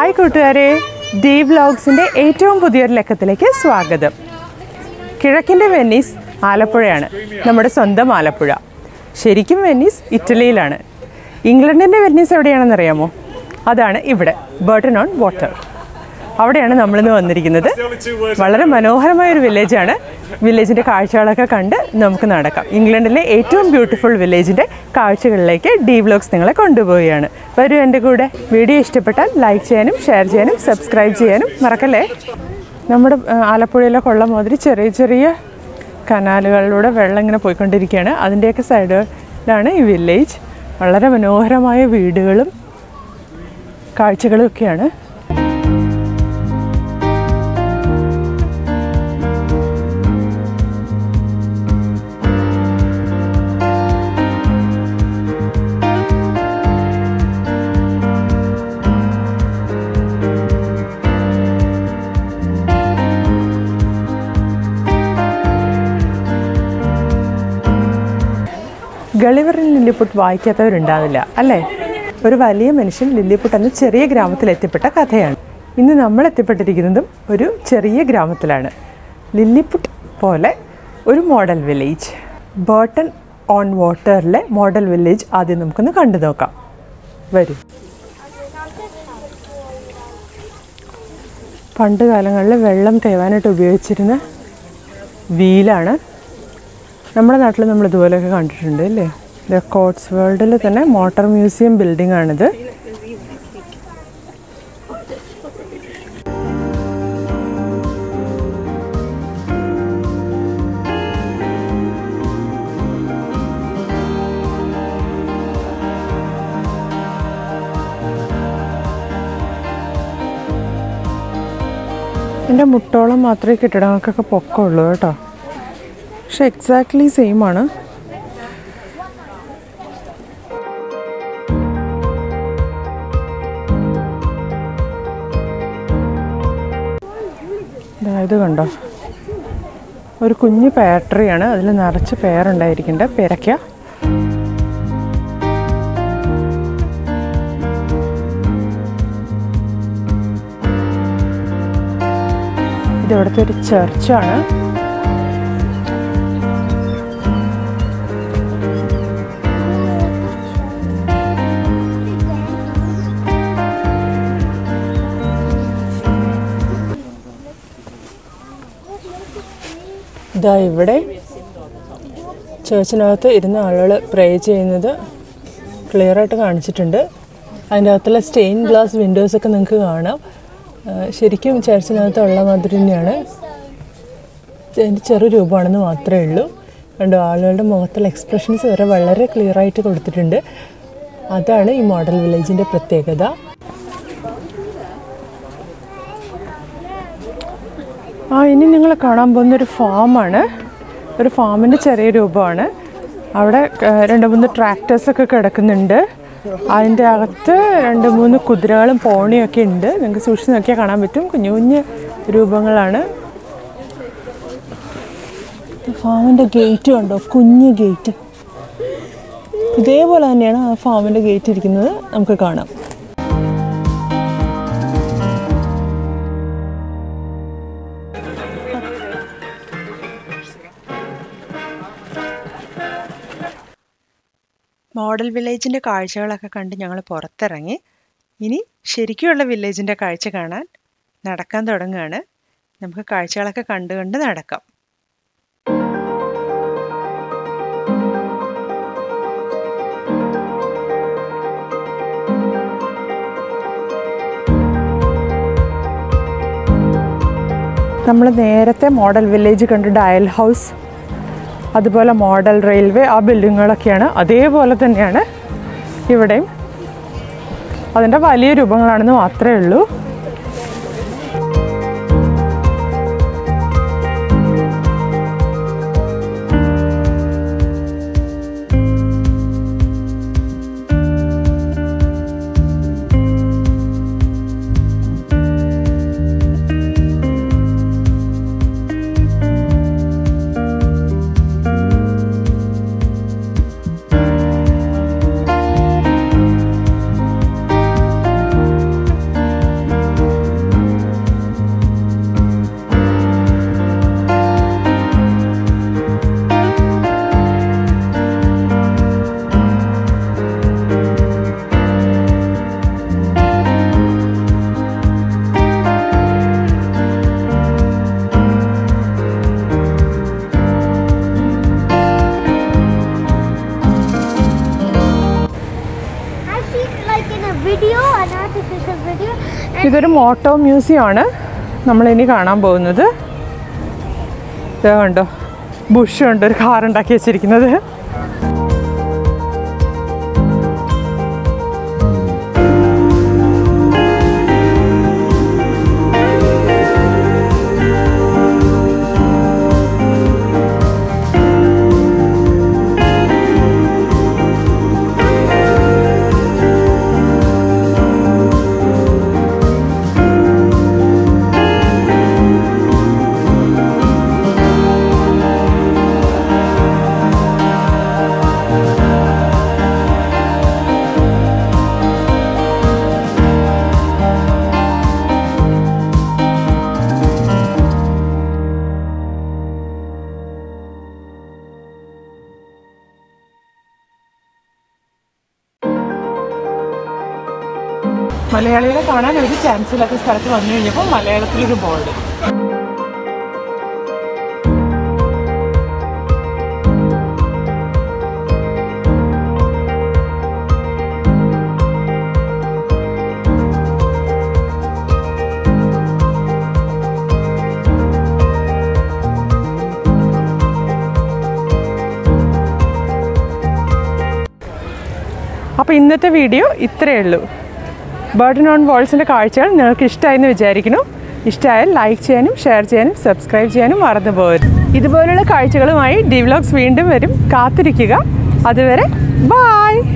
hi കൂട്ടുകാരെ D വ്ലോഗ്സിൻ്റെ ഏറ്റവും പുതിയൊരു ലക്കത്തിലേക്ക് സ്വാഗതം കിഴക്കിൻ്റെ വെന്നീസ് ആലപ്പുഴയാണ് നമ്മുടെ സ്വന്തം ആലപ്പുഴ ശരിക്കും വെന്നീസ് ഇറ്റലിയിലാണ് ഇംഗ്ലണ്ടിൻ്റെ വെന്നീസ് എവിടെയാണെന്ന് അറിയാമോ അതാണ് ഇവിടെ ബർട്ടൺ ഓൺ വാട്ടർ അവിടെയാണ് നമ്മളിന്ന് വന്നിരിക്കുന്നത് വളരെ മനോഹരമായ ഒരു വില്ലേജാണ് വില്ലേജിൻ്റെ കാഴ്ചകളൊക്കെ കണ്ട് നമുക്ക് നടക്കാം ഇംഗ്ലണ്ടിലെ ഏറ്റവും ബ്യൂട്ടിഫുൾ വില്ലേജിൻ്റെ കാഴ്ചകളിലേക്ക് ഡി വ്ലോഗ്സ് നിങ്ങളെ കൊണ്ടുപോവുകയാണ് വരൂ എൻ്റെ കൂടെ വീഡിയോ ഇഷ്ടപ്പെട്ടാൽ ലൈക്ക് ചെയ്യാനും ഷെയർ ചെയ്യാനും സബ്സ്ക്രൈബ് ചെയ്യാനും മറക്കല്ലേ നമ്മുടെ ആ, ആലപ്പുഴയിലെ കൊള്ളം മാതിരി ചെറിയ ചെറിയ കനാലുകളിലൂടെ വെള്ളം ഇങ്ങനെ പോയിക്കൊണ്ടിരിക്കുകയാണ് അതിൻ്റെയൊക്കെ സൈഡിലാണ് ഈ വില്ലേജ് വളരെ മനോഹരമായ വീടുകളും കാഴ്ചകളും ഒക്കെയാണ് ഗളിവറിൽ ലില്ലിപുട്ട് വായിക്കാത്തവരുണ്ടാവില്ല അല്ലേ ഒരു വലിയ മനുഷ്യൻ ലില്ലിപുട്ട് എന്ന ചെറിയ ഗ്രാമത്തിൽ എത്തിപ്പെട്ട കഥയാണ് ഇന്ന് നമ്മൾ എത്തിപ്പെട്ടിരിക്കുന്നതും ഒരു ചെറിയ ഗ്രാമത്തിലാണ് ലില്ലിപുട്ട് പോലെ ഒരു മോഡൽ വില്ലേജ് ബേർട്ടൺ ഓൺ വാട്ടറിലെ മോഡൽ വില്ലേജ് ആദ്യം നമുക്കൊന്ന് കണ്ടു നോക്കാം വരൂ പണ്ട് കാലങ്ങളിൽ വെള്ളം തേവാനായിട്ട് ഉപയോഗിച്ചിരുന്ന വീലാണ് നമ്മുടെ നാട്ടിൽ നമ്മൾ ഇതുപോലെയൊക്കെ കണ്ടിട്ടുണ്ട് അല്ലേ ഇത് കോട്സ് വേൾഡിൽ തന്നെ മോട്ടോർ മ്യൂസിയം ബിൽഡിംഗ് ആണിത് എൻ്റെ മുട്ടോളം മാത്രമേ കെട്ടിടങ്ങൾക്കൊക്കെ പൊക്കമുള്ളൂ കേട്ടോ പക്ഷെ എക്സാക്ട്ലി സെയിം ആണ് ദാ ഇത് കണ്ടോ ഒരു കുഞ്ഞു പേട്രിയാണ് അതിൽ നിറച്ച് പേരുണ്ടായിരിക്കുന്നുണ്ട് പേരയ്ക്ക ഇത് ഇവിടുത്തെ ഒരു ചർച്ചാണ് ഇതാ ഇവിടെ ചേർച്ചിനകത്ത് ഇരുന്ന ആളുകൾ പ്രേ ചെയ്യുന്നത് ക്ലിയർ ആയിട്ട് കാണിച്ചിട്ടുണ്ട് അതിൻ്റെ അകത്തുള്ള സ്റ്റെയിൻ ഗ്ലാസ് വിൻഡോസൊക്കെ നിങ്ങൾക്ക് കാണാം ആ, ശരിക്കും ചേർച്ചിനകത്ത് ഉള്ള മാതിരി തന്നെയാണ് അതിൻ്റെ ചെറു രൂപമാണെന്ന് മാത്രമേ ഉള്ളൂ കണ്ടോ ആളുകളുടെ മുഖത്തുള്ള എക്സ്പ്രഷൻസ് വരെ വളരെ ക്ലിയർ ആയിട്ട് കൊടുത്തിട്ടുണ്ട് അതാണ് ഈ മോഡൽ വില്ലേജിൻ്റെ പ്രത്യേകത ആ ഇനി നിങ്ങൾ കാണാൻ പോകുന്ന ഒരു ഫാമാണ് ഒരു ഫാമിൻ്റെ ചെറിയ രൂപമാണ് അവിടെ ആ, രണ്ട് മൂന്ന് ട്രാക്ടേഴ്സൊക്കെ കിടക്കുന്നുണ്ട് അതിൻ്റെ അകത്ത് രണ്ട് മൂന്ന് കുതിരകളും പോണിയൊക്കെ ഉണ്ട് നിങ്ങൾക്ക് സൂക്ഷിച്ച് നോക്കിയാൽ കാണാൻ പറ്റും കുഞ്ഞു കുഞ്ഞ് രൂപങ്ങളാണ് ഫാമിൻ്റെ ഗേറ്റ് കണ്ടോ കുഞ്ഞ് ഗേറ്റ് ഇതേപോലെ തന്നെയാണ് ആ ഫാമിൻ്റെ ഗേറ്റ് ഇരിക്കുന്നത് നമുക്ക് കാണാം മോഡൽ വില്ലേജിൻ്റെ കാഴ്ചകളൊക്കെ കണ്ട് ഞങ്ങൾ പുറത്തിറങ്ങി ഇനി ശരിക്കുമുള്ള വില്ലേജിൻ്റെ കാഴ്ച കാണാൻ നടക്കാൻ തുടങ്ങുകയാണ് നമുക്ക് കാഴ്ചകളൊക്കെ കണ്ട് കണ്ട് നടക്കാം നമ്മൾ നേരത്തെ മോഡൽ വില്ലേജ് കണ്ട് ഡയൽ ഹൗസ് അതുപോലെ മോഡൽ റെയിൽവേ ആ ബിൽഡിങ്ങുകളൊക്കെയാണ് അതേപോലെ തന്നെയാണ് ഇവിടെയും അതിൻ്റെ വലിയ രൂപങ്ങളാണെന്ന് മാത്രമേ ഉള്ളൂ video, an artificial video, and ഇതൊരു മോട്ടോ മ്യൂസിയം ആണ് നമ്മളിനി കാണാൻ പോകുന്നത് ഇത് കണ്ടോ ബുഷ് ഉണ്ട് ഒരു കാർ ഉണ്ടാക്കി വെച്ചിരിക്കുന്നത് മലയാളികളെ കാണാൻ ഒരു ചാൻസ് ഇല്ലാത്ത സ്ഥലത്ത് വന്നു കഴിഞ്ഞപ്പോൾ മലയാളത്തിലൊരു ബോർഡ് അപ്പോൾ ഇന്നത്തെ വീഡിയോ ഇത്രയേ ഉള്ളൂ ബേർഡൻ ഓൺ വോൾസിൻ്റെ കാഴ്ചകൾ നിങ്ങൾക്ക് ഇഷ്ടമായെന്ന് വിചാരിക്കുന്നു ഇഷ്ടമായാൽ ലൈക്ക് ചെയ്യാനും ഷെയർ ചെയ്യാനും സബ്സ്ക്രൈബ് ചെയ്യാനും മറന്നു പോകരുത് ഇതുപോലുള്ള കാഴ്ചകളുമായി ഡിവ്ലോഗ്സ് വീണ്ടും വരും കാത്തിരിക്കുക അതുവരെ ബായ്